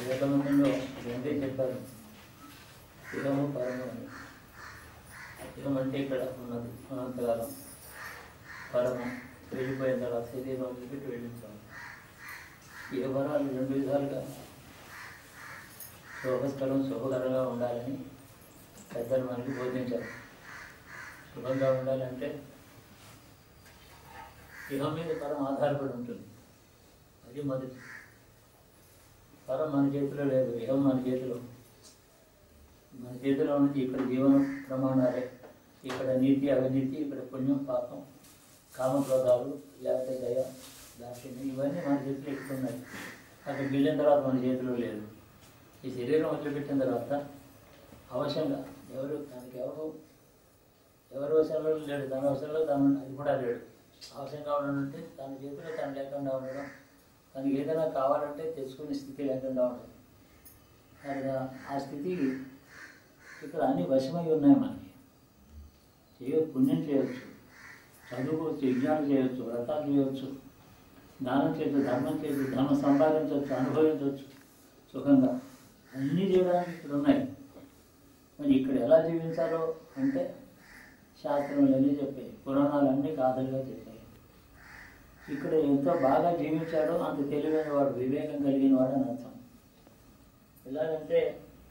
వేదమంలో రెండే చెప్పారు ఇహము పరము అని ఇహం అంటే ఇక్కడ ఉన్నది అనంతకాలం పరము వెళ్ళిపోయిన తర్వాత శరీరం వదిలిపెట్టి వెళ్ళించాలి ఈ వరాలు రెండు విధాలుగా శోభస్కరం శుభకరంగా ఉండాలని పెద్దలు మనకి బోధించారు శుభంగా ఉండాలంటే ఇహం మీద పరం ఆధారపడి ఉంటుంది అది మొదటి పరం మన చేతిలో లేదు ఇహం మన చేతిలో మన చేతిలో నుంచి ఇక్కడ జీవన ప్రమాణాలే ఇక్కడ నీతి అవినీతి ఇక్కడ పుణ్యం పాపం కామక్రోధాలు లేకపోతే దయ దాక్షిణ్యం ఇవన్నీ మన చేతిలో ఎక్కువ ఉన్నాయి అక్కడికి వెళ్ళిన తర్వాత మన చేతిలో లేదు ఈ శరీరం వదిలిపెట్టిన తర్వాత అవశ్యంగా ఎవరు తనకి ఎవరు ఎవరి వశంలో లేడు తన వశంలో తను అది కూడా లేడు అవసరంగా ఉండడంటే తన చేతిలో తను లేకుండా ఉండడం తనకి ఏదైనా కావాలంటే తెచ్చుకునే స్థితి లేకుండా ఉండడం అది ఆ- ఆ స్థితి ఇక్కడ అన్ని వశమై ఉన్నాయి మనకి చేయ పుణ్యం చేయొచ్చు చదువుకోవచ్చు యజ్ఞాలు చేయొచ్చు వ్రతాలు చేయొచ్చు దానం చేయొచ్చు ధర్మం చేయొచ్చు ధర్మం సంపాదించవచ్చు అనుభవించవచ్చు సుఖంగా అన్నీ చేయడానికి ఇక్కడ ఉన్నాయి మరి ఇక్కడ ఎలా జీవించాలో అంటే శాస్త్రములు అన్నీ చెప్పాయి పురాణాలు అన్నీ కాదలుగా చెప్పాయి ఇక్కడ ఎంతో బాగా జీవించాడో అంత తెలివైన వాడు వివేకం కలిగిన వాడు అని అర్థం ఎలాగంటే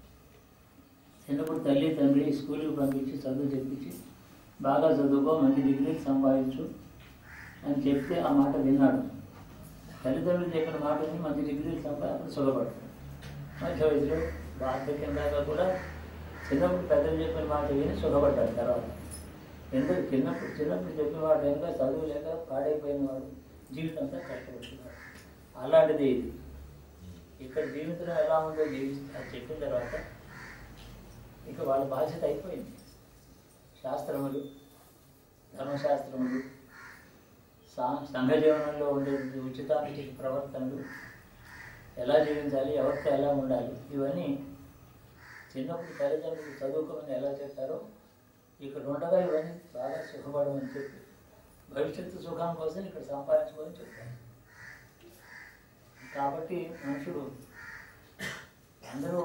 చిన్నప్పుడు తల్లి తండ్రి స్కూల్కి పంపించి చదువు చెప్పించి బాగా చదువుకో మంచి డిగ్రీలు సంపాదించు అని చెప్తే ఆ మాట విన్నాడు తల్లిదండ్రులు చెప్పిన మాట విని మంచి డిగ్రీలు సంపాదించి సుఖపడతాడు మధ్య వయసులో వార్ధక్యం దాకా కూడా చిన్నప్పుడు పెద్దలు చెప్పిన మాట విని సుఖపడ్డాడు తర్వాత ఎందుకు చిన్నప్పుడు చిన్నప్పుడు చెప్పిన వాడు కనుక చదువు లేక పాడైపోయిన వాడు జీవితం అంతా కష్టపడుతున్నాడు అలాంటిది ఇది ఇక్కడ జీవితం ఎలా ఉందో జీవి అది చెప్పిన తర్వాత ఇక వాళ్ళ బాధ్యత అయిపోయింది శాస్త్రములు ధర్మశాస్త్రములు సా సంఘ జీవనంలో ఉండే ఉచితానికి ప్రవర్తనలు ఎలా జీవించాలి ఎవరితో ఎలా ఉండాలి ఇవన్నీ చిన్నప్పుడు తల్లిదండ్రులు చదువుకోమని ఎలా చెప్పారో ఇక్కడ ఉండగా ఇవన్నీ బాగా సుఖపడమని చెప్పి భవిష్యత్తు సుఖం కోసం ఇక్కడ సంపాదించుకోమని చెప్పారు కాబట్టి మనుషుడు అందరూ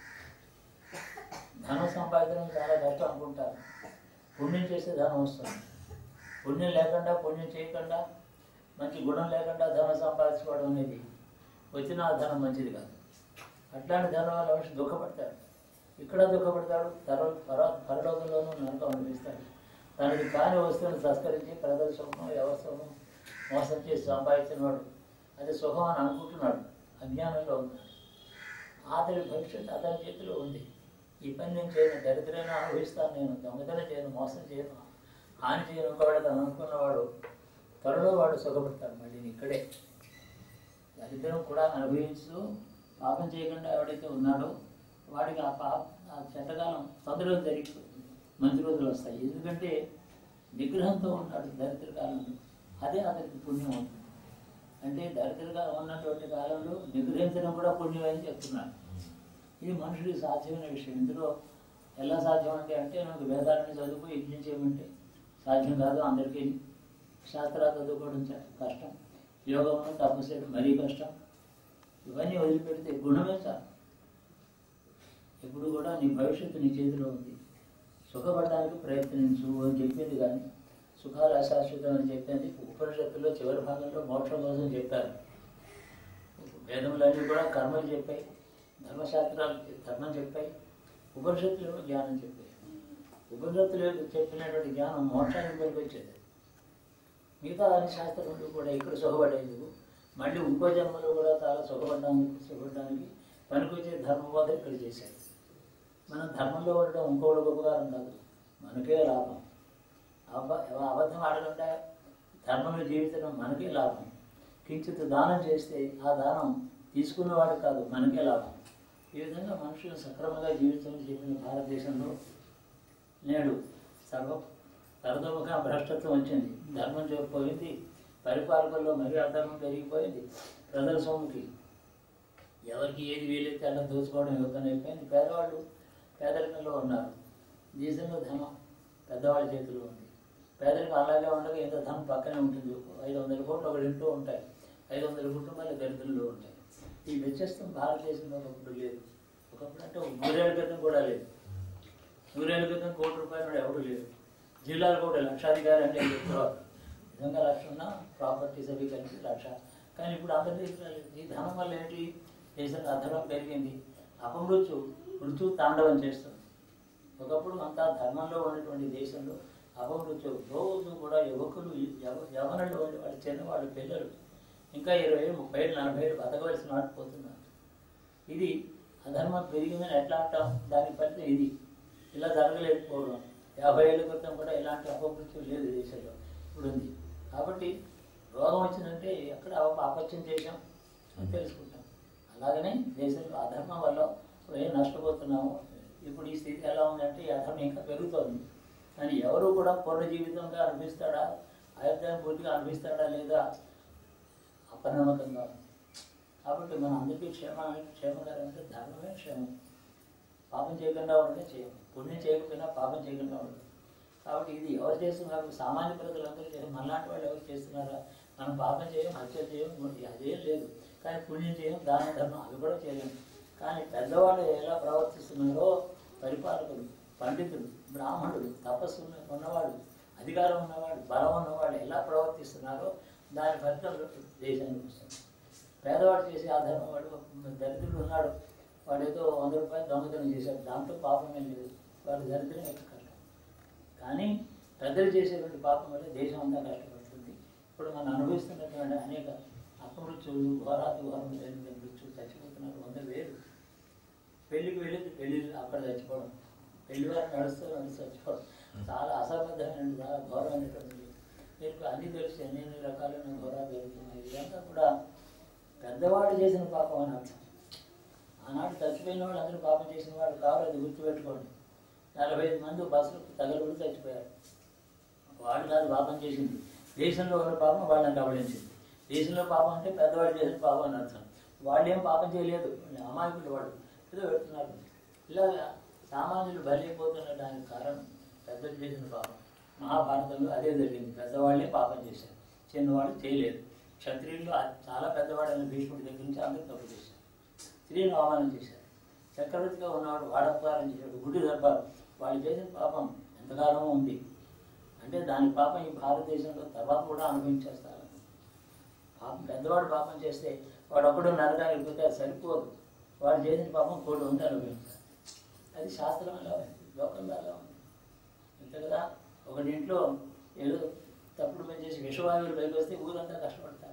ధనం సంపాదించడం చాలా కష్టం అనుకుంటారు పుణ్యం చేస్తే ధనం వస్తుంది పుణ్యం లేకుండా పుణ్యం చేయకుండా మంచి గుణం లేకుండా ధనం సంపాదించుకోవడం అనేది వచ్చిన ఆ ధనం మంచిది కాదు అట్లాంటి ధనం వల్ల మనిషి దుఃఖపడతాడు ఇక్కడ దుఃఖపడతాడు తర పర పరలోకంలోనూ నరకం అనిపిస్తాడు తనకి కాని వస్తువుని తస్కరించి ప్రజల సుఖం వ్యవస్థను మోసం చేసి సంపాదించిన వాడు అది సుఖం అని అనుకుంటున్నాడు అజ్ఞానంలో ఉన్నాడు అతడి భవిష్యత్తు అతని చేతిలో ఉంది ఈ పని నేను చేయను దరిద్రైన అనుభవిస్తాను నేను దొంగతనం చేయను మోసం చేయను హాని చేయను ఇంకోవాడు అని అనుకున్నవాడు త్వరలో వాడు సుఖపడతాడు మళ్ళీ ఇక్కడే దరిద్రం కూడా అనుభవించు పాపం చేయకుండా ఎవడైతే ఉన్నాడో వాడికి ఆ పాప ఆ చెడ్డకాలం తొందరగా జరిగి మంచి రోజులు వస్తాయి ఎందుకంటే నిగ్రహంతో ఉంటాడు దరిద్ర కాలంలో అదే అతనికి పుణ్యం అవుతుంది అంటే దరిద్రగా ఉన్నటువంటి కాలంలో నిగ్రహించడం కూడా పుణ్యం అని చెప్తున్నాడు ఇది మనుషుడికి సాధ్యమైన విషయం ఇందులో ఎలా సాధ్యం అంటే అంటే నాకు వేదాలను చదువుకో యజ్ఞం చేయమంటే సాధ్యం కాదు అందరికీ శాస్త్రాలు చదువుకోవడం చ- కష్టం యోగంలో తపస్సు చేయడం మరీ కష్టం ఇవన్నీ వదిలిపెడితే గుణమే చాలు ఎప్పుడు కూడా నీ భవిష్యత్తు నీ చేతిలో ఉంది సుఖపడడానికి ప్రయత్నించు అని చెప్పింది కానీ సుఖాలు అశాశ్వతం అని చెప్పింది ఉపనిషత్తుల్లో చివరి భాగంలో మోక్షం కోసం చెప్పారు వేదములన్నీ కూడా కర్మలు చెప్పాయి ధర్మశాస్త్రాలు ధర్మం చెప్పాయి ఉపనిషత్తులు జ్ఞానం చెప్పాయి ఉపనిషత్తులు చెప్పినటువంటి జ్ఞానం మోక్షానికి పనికొచ్చేది మిగతా అన్ని శాస్త్రములు కూడా ఇక్కడ సుఖపడేందుకు మళ్ళీ ఇంకో జన్మలో కూడా చాలా సుఖపడడానికి సుఖపడడానికి పనికొచ్చే ధర్మబోధ ఇక్కడ చేశాడు మనం ధర్మంలో ఉండడం ఇంకోటి ఉపకారం కాదు మనకే లాభం అబ అబద్ధం ఆడకుండా ధర్మంలో జీవించడం మనకే లాభం కించిత్ దానం చేస్తే ఆ దానం తీసుకున్నవాడు కాదు మనకే లాభం ఈ విధంగా మనుషులు సక్రమంగా జీవించమని చెప్పిన భారతదేశంలో నేడు సర్వ సర్వముఖ భ్రష్టత్వం వచ్చింది ధర్మం పోయింది పరిపాలకుల్లో మరీ అధర్మం పెరిగిపోయింది ప్రజల సొమ్ముకి ఎవరికి ఏది వీలైతే అలా దోచుకోవడం యుద్ధమైపోయింది పేదవాళ్ళు పేదరికంలో ఉన్నారు దేశంలో ధనం పెద్దవాళ్ళ చేతిలో ఉంది పేదరికం అలాగే ఉండగా ఇంత ధనం పక్కనే ఉంటుంది ఐదు వందల కోట్లు ఒకటి ఇంటూ ఉంటాయి ఐదు వందల కుటుంబాలు దరిద్రంలో ఉంటాయి ఈ వ్యత్యస్తం భారతదేశంలో ఒకప్పుడు లేదు ఒకప్పుడు అంటే ఒక నూరేళ్ల క్రితం కూడా లేదు నూరేళ్ల క్రితం కోటి రూపాయలు కూడా ఎవరు లేరు జిల్లాలు కూడా లక్షాధికారి అంటే చెప్తారు నిజంగా లక్ష ఉన్న ప్రాపర్టీస్ అవి కలిపి లక్ష కానీ ఇప్పుడు అందరి దగ్గర లేదు. ఈ ధనం వల్ల ఏంటి దేశంలో అధర్మం పెరిగింది అపమృత్యు మృత్యు తాండవం చేస్తుంది ఒకప్పుడు అంతా ధర్మంలో ఉన్నటువంటి దేశంలో అపమృత్యు రోజు కూడా యువకులు యవ- యవనులు ఉండే వాళ్ళు చిన్నవాళ్ళు పిల్లలు ఇంకా ఇరవై ఏళ్ళు ముప్పై ఏళ్ళు నలభై ఏళ్ళు బతకవలసిన వాడు పోతున్నారు ఇది అధర్మం పెరిగిందని ఎట్లా అంటాం దాని ఫలితం ఇది ఇలా జరగలేదు పూర్వం యాభై ఏళ్ళ క్రితం కూడా ఇలాంటి అపమృత్యు లేదు దేశంలో ఇప్పుడు ఉంది కాబట్టి రోగం వచ్చిందంటే ఎక్కడ అప- అపత్యం చేశాం అని తెలుసుకుంటాం అలాగనే దేశంలో అధర్మం వల్ల ఏం నష్టపోతున్నాము ఇప్పుడు ఈ స్థితి ఎలా ఉందంటే ఈ అధర్మం ఇంకా పెరుగుతోంది కానీ ఎవరు కూడా పూర్ణ జీవితంగా అనిపిస్తాడా ఆయుర్దాయం పూర్తిగా అనిపిస్తాడా లేదా అపనమ్మకంగా ఉంది. కాబట్టి మనం అందరికీ క్షేమ క్షేమంగా అంటే ధర్మమే క్షేమం పాపం చేయకుండా ఉంటే చేయం పుణ్యం చేయకపోయినా పాపం చేయకుండా ఉండదు కాబట్టి ఇది ఎవరు చేస్తున్నారు సామాన్య ప్రజలందరూ చేయాలి మనలాంటి వాళ్ళు ఎవరు చేస్తున్నారా మనం పాపం చేయం హత్య చేయం అదేం లేదు కానీ పుణ్యం చేయం దాన ధర్మం అవి కూడా చేయలేం కానీ పెద్దవాళ్ళు ఎలా ప్రవర్తిస్తున్నారో పరిపాలకులు పండితులు బ్రాహ్మణులు తపస్సు ఉన్న- ఉన్నవాళ్ళు అధికారం ఉన్నవాళ్ళు బలం ఉన్నవాళ్ళు ఎలా ప్రవర్తిస్తున్నారో దాని ఫలితం దేశానికి వస్తుంది పేదవాడు చేసే ఆధారం వాడు దరిద్రుడు ఉన్నాడు వాడు ఏదో వంద రూపాయలు దొంగతనం చేశాడు దాంట్లో పాపం ఏం లేదు వాడు దరిద్రం ఎక్కువ కష్టం కానీ పెద్దలు చేసేటువంటి పాపం వల్ల దేశం అంతా కష్టపడుతుంది ఇప్పుడు మనం అనుభవిస్తున్నటువంటి అనేక అపమృత్యులు ఘోరాతి ఘోరం లేని మృత్యులు చచ్చిపోతున్నారు వంద వేలు పెళ్ళికి వెళ్ళి పెళ్ళి అక్కడ చచ్చిపోవడం పెళ్లి వారు నడుస్తూ నడుస్తూ చచ్చిపోవడం చాలా అసంబద్ధమైన చాలా ఘోరమైనటువంటిది మీకు అన్ని తెలిసి ఎన్ని ఎన్ని రకాలైన ఘోరాలు జరుగుతున్నాయి ఇదంతా కూడా పెద్దవాడు చేసిన పాపం అని అర్థం ఆనాడు చచ్చిపోయిన వాళ్ళు అందరూ పాపం చేసిన వాళ్ళు కావాలి అది గుర్తుపెట్టుకోండి నలభై ఐదు మంది బస్సులు తగలబడి చచ్చిపోయారు వాడు కాదు పాపం చేసింది దేశంలో ఉన్న పాపం వాళ్ళని కబళించింది దేశంలో పాపం అంటే పెద్దవాడు చేసిన పాపం అని అర్థం వాళ్ళు ఏం పాపం చేయలేదు అమాయకులు వాడు ఏదో పెడుతున్నారు ఇలా సామాన్యులు బలైపోతున్న దానికి కారణం పెద్దలు చేసిన పాపం మహాభారతంలో అదే జరిగింది పెద్దవాళ్ళే పాపం చేశారు చిన్నవాళ్ళు చేయలేదు క్షత్రియులు ఆ- చాలా పెద్దవాడైన భీష్ముడి దగ్గర నుంచి అందరూ తప్పు చేశారు స్త్రీని అవమానం చేశారు చక్రవర్తిగా ఉన్నవాడు వాడపకారం చేశాడు గుడి దర్బారు వాళ్ళు చేసిన పాపం ఎంతకాలం ఉంది అంటే దాని పాపం ఈ భారతదేశంలో తర్వాత కూడా అనుభవించేస్తారు పాపం పెద్దవాడు పాపం చేస్తే వాడు ఒక్కడు నరకానికి పోతే అది సరిపోదు వాడు చేసిన పాపం కోటి ఉంటే అనుభవించాలి అది శాస్త్రం అలా ఉంది లోకంలో అలా ఉంది అంతే కదా ఒకటి ఇంట్లో ఏదో తప్పుడు పని చేసి విషవాయువులు పైకి వస్తే ఊరంతా కష్టపడతారు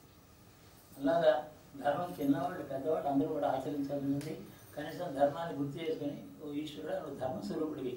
అలాగా ధర్మం చిన్నవాళ్ళు పెద్దవాళ్ళు అందరూ కూడా ఆచరించాల్సి ఉంది కనీసం ధర్మాన్ని గుర్తు చేసుకొని ఓ ఈశ్వరుడు నువ్వు ధర్మస్వరూపుడివి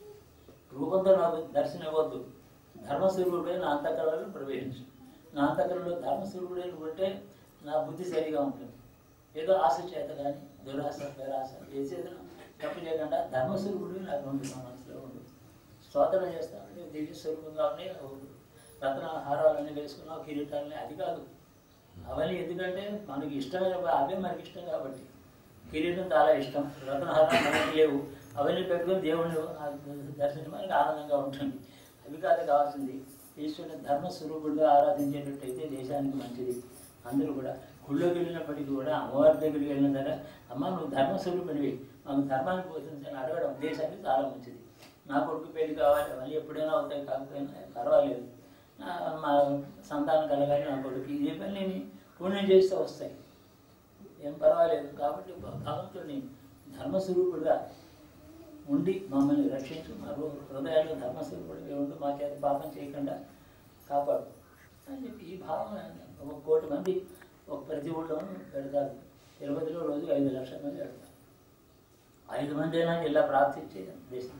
రూపంతో నాకు దర్శనం ఇవ్వద్దు ధర్మస్వరూపుడే నా అంతఃకరణలో ప్రవేశించు నా అంతఃకరణలో ధర్మస్వరూపుడే నువ్వు ఉంటే నా బుద్ధి సరిగా ఉంటుంది ఏదో ఆశ చేత కానీ దురాశ పేరాశ ఏ చేత తప్పు చేయకుండా ధర్మస్వరూపుడు నాకు ఉండు నా మనసులో ఉండు స్తోత్రం చేస్తామంటే దివ్య స్వరూపంగా ఉన్నాయి రత్న హారాలన్నీ వేసుకున్నావు కిరీటాలని అది కాదు అవన్నీ ఎందుకంటే మనకి ఇష్టమైన అవే మనకి ఇష్టం కాబట్టి కిరీటం చాలా ఇష్టం రత్నహారాలు మనకి లేవు అవన్నీ పెట్టుకుని దేవుడిని దర్శించడం మనకి ఆనందంగా ఉంటుంది అవి కాదు కావాల్సింది ఈశ్వరుని ధర్మస్వరూపుడుగా ఆరాధించేటట్టయితే దేశానికి మంచిది అందరూ కూడా గుళ్ళోకి వెళ్ళినప్పటికీ కూడా అమ్మవారి దగ్గరికి వెళ్ళిన దగ్గర అమ్మ నువ్వు ధర్మస్వరూపుడివి మాకు ధర్మాన్ని పోషించని అడగడం దేశానికి చాలా మంచిది నా కొడుకు పెళ్లి కావాలి అవన్నీ ఎప్పుడైనా అవుతాయి కాకపోయినా పర్వాలేదు నా మా సంతానం కలగాలి నా కొడుకు ఏ పని పుణ్యం చేస్తే వస్తాయి ఏం పర్వాలేదు కాబట్టి భగవంతుడిని ధర్మస్వరూపుడుగా ఉండి మమ్మల్ని రక్షించు మా హృ- హృదయాల్లో ధర్మస్వరూపుడిగా ఉండి మా చేత పాపం చేయకుండా కాపాడు అని చెప్పి ఈ భావన ఒక కోటి మంది ఒక ప్రతి ఊళ్ళోనూ పెడతారు తిరుపతిలో రోజు ఐదు లక్షల మంది పెడతారు ఐదు మంది అయినా ఇలా ప్రార్థించే దేశం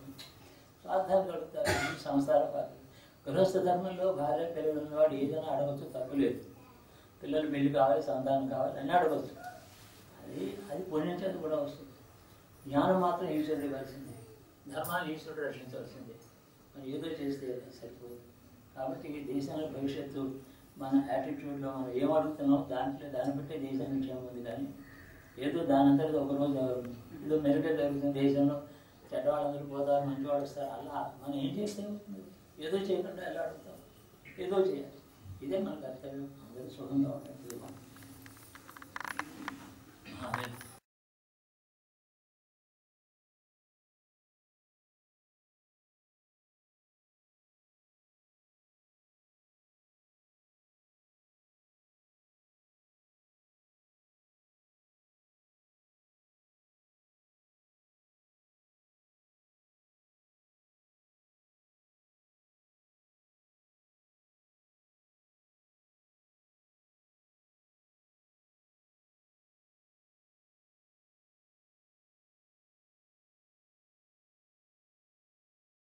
ప్రార్థన గడుపుతారు ఇది సంసార పాత్ర గృహస్థ ధర్మంలో భార్య పిల్లలు ఉన్నవాడు ఏదైనా అడగచ్చు తప్పులేదు పిల్లలు పెళ్లి కావాలి సంతానం కావాలి అన్నీ అడగచ్చు అది అది పుణ్యం చేత కూడా వస్తుంది జ్ఞానం మాత్రం ఈశ్వరుడు ఇవ్వాల్సిందే ధర్మాన్ని ఈశ్వరుడు రక్షించవలసిందే మనం ఏదో చేస్తే సరిపోదు కాబట్టి ఈ దేశాల భవిష్యత్తు మన యాటిట్యూడ్లో మనం ఏం అడుగుతున్నాం దాంట్లో దాన్ని బట్టే దేశానికి క్షేమం ఉంది కానీ ఏదో దాని అంతటి ఒక రోజు ఏదో మెరుగే జరుగుతుంది దేశంలో చెడ్డవాళ్ళందరూ పోతారు మంచి వాళ్ళు వస్తారు అలా మనం ఏం చేస్తే అవుతుంది? ఏదో చేయకుండా ఎలా అడుగుతాం ఏదో చేయాలి ఇదే మన కర్తవ్యం అందరూ సుఖంగా ఉంటుంది ఆ, లేదు.